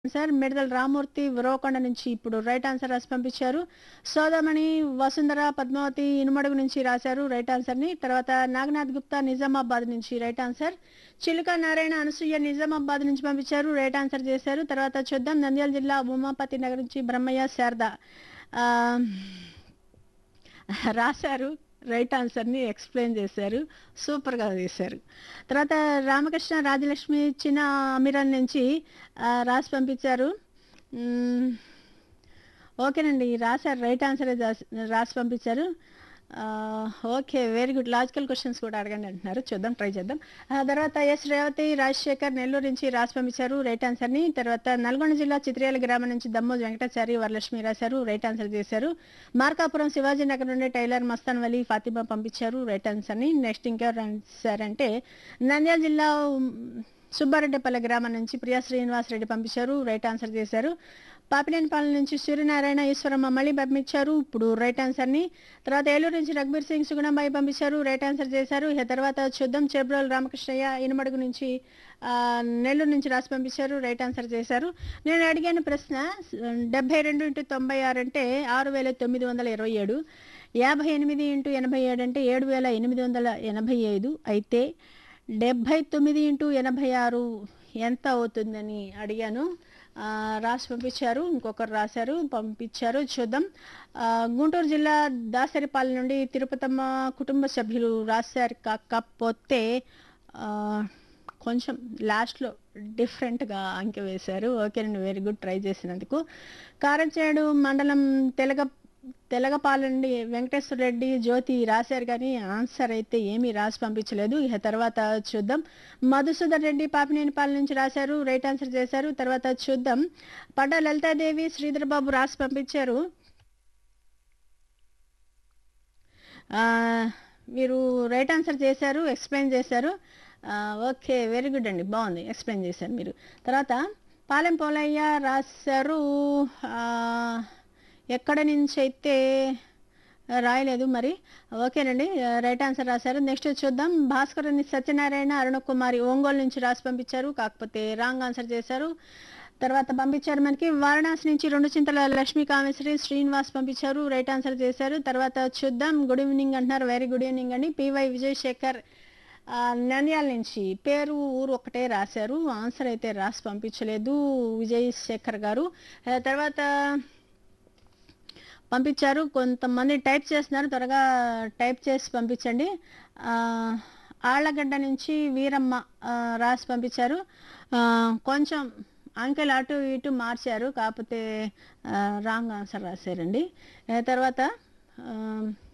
Sir మిడతల రామూర్తి ఉరవకొండ నుంచి ఇప్పుడు రైట్ ఆన్సర్ రాసి పంపించారు సోదమణి వసుంధర పద్మావతి ఇనుమడుగు నుంచి రాశారు రైట్ ఆన్సర్ని తర్వాత నాగనాథ్ గుప్తా నిజామాబాద్ నుంచి రైట్ ఆన్సర్ చిలుక నారాయణ అనసూయ నిజామాబాద్ నుంచి పంపించారు రైట్ ఆన్సర్ చేశారు తర్వాత చూద్దాం నంద్యాల జిల్లా ఉమాపతి నగర్ నుంచి బ్రహ్మయ్య శారద ఆ, రాశారు రైట్ ఆన్సర్ని ఎక్స్ప్లెయిన్ చేశారు సూపర్గా చేశారు తర్వాత రామకృష్ణ రాజలక్ష్మి చిన్న అమిరన్ నుంచి ఆ, రాసి పంపించారు మ్మ్. ఓకేనండి రాశారు రైట్ ఆన్సర్ రాసి పంపించారు ఆ, okay very good logical questions కూడా అడగండి అంటున్నారు చూద్దాం ట్రై చేద్దాం ఆ తర్వాత ఎస్ రేవతి రాజశేఖర్ నెల్లూరు నుంచి రాసి పంపించారు రైట్ ఆన్సర్ని తర్వాత నల్గొండ జిల్లా చిత్రేల గ్రామం నుంచి దమ్మోజు వెంకటాచారి వరలక్ష్మి రాశారు రైట్ ఆన్సర్ చేశారు మార్కాపురం శివాజీ నగర్ నుండి టైలర్ మస్తాన్ వలి ఫాతిమా పంపించారు రైట్ ఆన్సర్ని నెక్స్ట్ ఇంకెవరు రాశారంటే నంద్యాల జిల్లా ఉమ్, సుబ్బారెడ్డిపల్లె గ్రామం నుంచి ప్రియా శ్రీనివాస్ రెడ్డి పంపించారు రైట్ ఆన్సర్ చేశారు పాపినేనిపాలెం నుంచి సూర్యనారాయణ ఈశ్వరమ్మ మళ్ళీ పంపించారు ఇప్పుడు రైట్ ఆన్సర్ని తర్వాత ఏలూరు నుంచి రఘుబీర్ సింగ్ సుగుణబాయి పంపించారు రైట్ ఆన్సర్ చేశారు ఇక తర్వాత చూద్దాం చెబ్రోల్ రామకృష్ణయ్య ఇనుమడుగు నుంచి ఆ, నెల్లూరు నుంచి రాసి పంపించారు రైట్ ఆన్సర్ చేశారు నేను అడిగాను ప్రశ్న డెబ్బై రెండు ఇంటూ తొంభై ఆరు అంటే ఆరు వేల తొమ్మిది వందల ఇరవై ఏడు యాభై ఎనిమిది ఇంటూ ఎనభై ఏడు అంటే ఏడు వేల ఎనిమిది వందల ఎనభై ఐదు అయితే డెబ్భై తొమ్మిది ఇంటూ ఎనభై ఆరు ఎంత అవుతుందని అడిగాను ఆ, రాసి పంపించారు ఇంకొకరు రాశారు పంపించారు చూద్దాం ఆ, గుంటూరు జిల్లా దాసరిపాలెం నుండి తిరుపతమ్మ కుటుంబ సభ్యులు రాశారు కాకపోతే ఆ, కొంచెం లాస్ట్లో డిఫరెంట్గా అంకె వేశారు ఓకేనండి వెరీ గుడ్ ట్రై చేసినందుకు కారంచేడు మండలం తెలగ తెలగపాలండి వెంకటేశ్వర రెడ్డి జ్యోతి రాశారు కానీ ఆన్సర్ అయితే ఏమీ రాసి పంపించలేదు ఇక తర్వాత చూద్దాం మధుసూదన్ రెడ్డి పాపినేనిపాలెం నుంచి రాశారు రైట్ ఆన్సర్ చేశారు తర్వాత చూద్దాం పడ్డ లలితాదేవి శ్రీధర్ బాబు రాసి పంపించారు ఆ, మీరు రైట్ ఆన్సర్ చేశారు ఎక్స్ప్లెయిన్ చేశారు ఆ, ఓకే వెరీ గుడ్ అండి బాగుంది ఎక్స్ప్లెయిన్ చేశారు మీరు తర్వాత పాలెం పోలయ్య రాశారు ఆ, ఎక్కడ నుంచి అయితే రాయలేదు మరి ఓకేనండి రైట్ ఆన్సర్ రాశారు నెక్స్ట్ చూద్దాం భాస్కర్ సత్యనారాయణ అరుణకుమారి ఒంగోలు నుంచి రాసి పంపించారు కాకపోతే రాంగ్ ఆన్సర్ చేశారు తర్వాత పంపించారు మనకి వారణాసి నుంచి రెండు చింతల లక్ష్మీ కామేశ్వరి శ్రీనివాస్ పంపించారు రైట్ ఆన్సర్ చేశారు తర్వాత చూద్దాం గుడ్ ఈవినింగ్ అంటున్నారు వెరీ గుడ్ ఈవినింగ్ అండి పివై విజయ్ శేఖర్ ఆ, నంద్యాల నుంచి పేరు ఊరు ఒకటే రాశారు ఆన్సర్ అయితే రాసి పంపించలేదు విజయ్ శేఖర్ గారు ఆ, తర్వాత పంపించారు కొంతమంది టైప్ చేస్తున్నారు త్వరగా టైప్ చేసి పంపించండి ఆ, ఆళ్ళగడ్డ నుంచి వీరమ్మ ఆ, రాసి పంపించారు ఆ, కొంచెం అంకెలు అటు ఇటు మార్చారు కాకపోతే రాంగ్ ఆన్సర్ రాశారండి ఆ, తర్వాత ఆ,